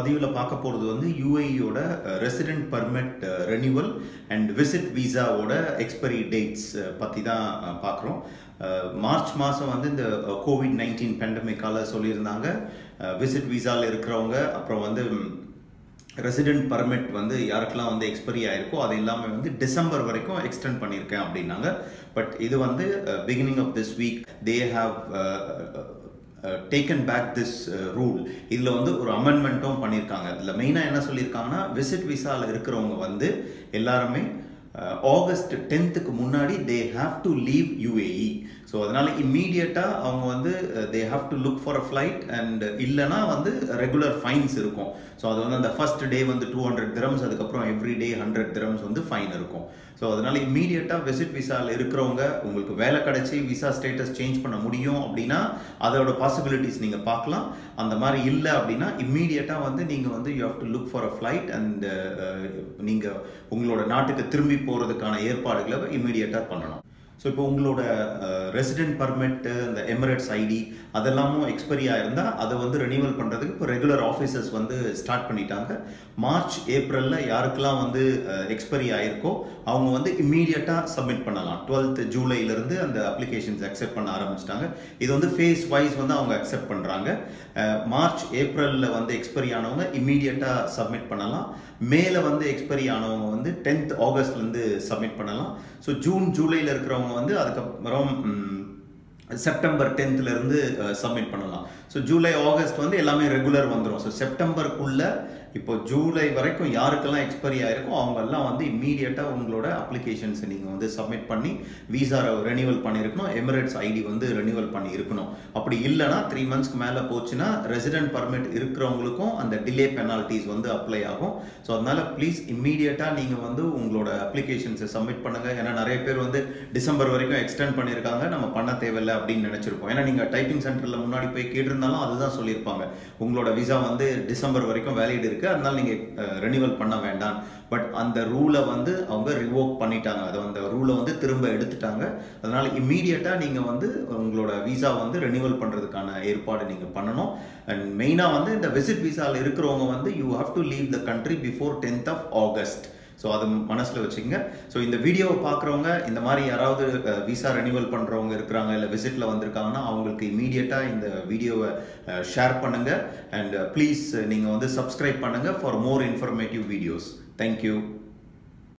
பதிவில் பார்க்க போகிறது வந்து யூஏஇயோட resident permit renewal and visit விசாவோட எக்ஸ்பைரி டேட்ஸ் பற்றி தான் பார்க்குறோம் மார்ச் மாதம் வந்து இந்த கோவிட் நைன்டீன் பேண்டமிக்கால சொல்லியிருந்தாங்க விசிட் விசாவில் இருக்கிறவங்க அப்புறம் வந்து ரெசிடென்ட் பர்மிட் வந்து யாருக்கெல்லாம் வந்து எக்ஸ்பைரி ஆயிருக்கோ அது இல்லாமல் வந்து டிசம்பர் வரைக்கும் எக்ஸ்டெண்ட் பண்ணியிருக்கேன் அப்படின்னாங்க பட் இது வந்து beginning of this week they have taken back this rule இதில் வந்து ஒரு அமெண்ட்மெண்ட்டும் பண்ணியிருக்காங்க இதில் மெயினாக என்ன சொல்லியிருக்காங்கன்னா விசிட் விசாவில் இருக்கிறவங்க வந்து எல்லாருமே ஆகஸ்ட் டென்த்துக்கு முன்னாடி they have to leave UAE so அதனால் இம்மீடியட்டாக அவங்க வந்து they have to look for a flight and இல்லைனா வந்து ரெகுலர் ஃபைன்ஸ் இருக்கும் ஸோ அது வந்து அந்த ஃபர்ஸ்ட் டே வந்து டூ ஹண்ட்ரட் திரம்ஸ் அதுக்கப்புறம் எவ்ரி டே ஹண்ட்ரட் திரம்ஸ் வந்து ஃபைன் இருக்கும் ஸோ அதனால் இம்மீடியட்டாக விசிட் விசாவில் இருக்கிறவங்க உங்களுக்கு வேலை கிடச்சி விசா ஸ்டேட்டஸ் சேஞ்ச் பண்ண முடியும் அப்படின்னா அதோட பாசிபிலிட்டிஸ் நீங்கள் பார்க்கலாம் அந்த மாதிரி இல்லை அப்படின்னா இம்மீடியட்டாக வந்து நீங்கள் வந்து you have to look for a flight and நீங்கள் உங்களோட நாட்டுக்கு திரும்பி போகிறதுக்கான ஏற்பாடுகளை இம்மீடியட்டாக பண்ணணும் ஸோ இப்போ உங்களோட ரெசிடென்ட் பர்மிட்டு இந்த எமிரேட்ஸ் ஐடி அதெல்லாமும் எக்ஸ்பைரி ஆயிருந்தால் அதை வந்து ரெனியூவல் பண்ணுறதுக்கு இப்போ ரெகுலர் ஆஃபீஸர்ஸ் வந்து ஸ்டார்ட் பண்ணிட்டாங்க மார்ச் ஏப்ரலில் யாருக்கெல்லாம் வந்து எக்ஸ்பைரி ஆயிருக்கோ அவங்க வந்து இம்மீடியட்டாக சப்மிட் பண்ணலாம் டுவெல்த் ஜூலைலேருந்து அந்த அப்ளிகேஷன்ஸ் அக்செப்ட் பண்ண ஆரம்பிச்சிட்டாங்க இது வந்து ஃபேஸ் வைஸ் வந்து அவங்க அக்செப்ட் பண்ணுறாங்க மார்ச் ஏப்ரலில் வந்து எக்ஸ்பைரி ஆனவங்க இம்மீடியட்டாக சப்மிட் பண்ணலாம் மேலே வந்து எக்ஸ்பைரி ஆனவங்க வந்து டென்த் ஆகஸ்ட்லேருந்து சப்மிட் பண்ணலாம் ஸோ ஜூன் ஜூலையில் இருக்கிறவங்க வந்து அதுக்கப்புறம் செப்டம்பர் டென்த்லேருந்து சப்மிட் பண்ணலாம் ஸோ ஜூலை ஆகஸ்ட் வந்து எல்லாமே ரெகுலர் வந்துடும் ஸோ செப்டம்பருக்குள்ளே இப்போ ஜூலை வரைக்கும் யாருக்கெல்லாம் எக்ஸ்பைரி ஆயிருக்கோ அவங்கெல்லாம் வந்து இம்மீடியட்டாக உங்களோட அப்ளிகேஷன்ஸை நீங்கள் வந்து சப்மிட் பண்ணி விசா ரெனியூவல் பண்ணியிருக்கணும் எமிரேட்ஸ் ஐடி வந்து ரெனியூவல் பண்ணி இருக்கணும் அப்படி இல்லைனா த்ரீ மந்த்ஸ்க்கு மேலே போச்சுன்னா ரெசிடென்ட் பர்மிட் இருக்கிறவங்களுக்கும் அந்த டிலே பெனால்ட்டிஸ் வந்து அப்ளை ஆகும் ஸோ அதனால் ப்ளீஸ் இம்மீடியட்டாக நீங்கள் வந்து உங்களோட அப்ளிகேஷன்ஸை சப்மிட் பண்ணுங்கள் ஏன்னா நிறைய பேர் வந்து டிசம்பர் வரைக்கும் எக்ஸ்டெண்ட் பண்ணியிருக்காங்க நம்ம பண்ண தேவையில்லை அப்படின்னு நினச்சிருப்போம் ஏன்னா நீங்கள் டைப்பிங் சென்டரில் முன்னாடி போய் கேட்டிருந்தாலும் அதுதான் சொல்லியிருப்பாங்க உங்களோட விசா வந்து டிசம்பர் வரைக்கும் வேலிட் இருக்குது அதனால நீங்கள் ரெனியூவல் பண்ண வேண்டாம் பட் அந்த ரூலை வந்து அவங்க ரிவோக் பண்ணிட்டாங்க அதை அந்த ரூலை வந்து திரும்ப எடுத்துட்டாங்க அதனால இம்மீடியட்டாக நீங்கள் வந்து உங்களோட விசா வந்து ரெனியூவல் பண்ணுறதுக்கான ஏற்பாடு நீங்கள் பண்ணணும் அண்ட் மெயினாக வந்து இந்த விசிட் விசாவில் இருக்கிறவங்க வந்து you have to leave the country before tenth of August so அது மனசில் வச்சுங்க ஸோ இந்த வீடியோவை பார்க்குறவங்க இந்த மாதிரி யாராவது விசா ரெனியூவல் பண்ணுறவங்க இருக்கிறாங்க இல்லை விசிட்டில் வந்திருக்காங்கன்னா அவங்களுக்கு இமீடியட்டாக இந்த வீடியோவை ஷேர் பண்ணுங்கள் அண்ட் ப்ளீஸ் நீங்கள் வந்து சப்ஸ்கிரைப் பண்ணுங்கள் for more informative videos thank you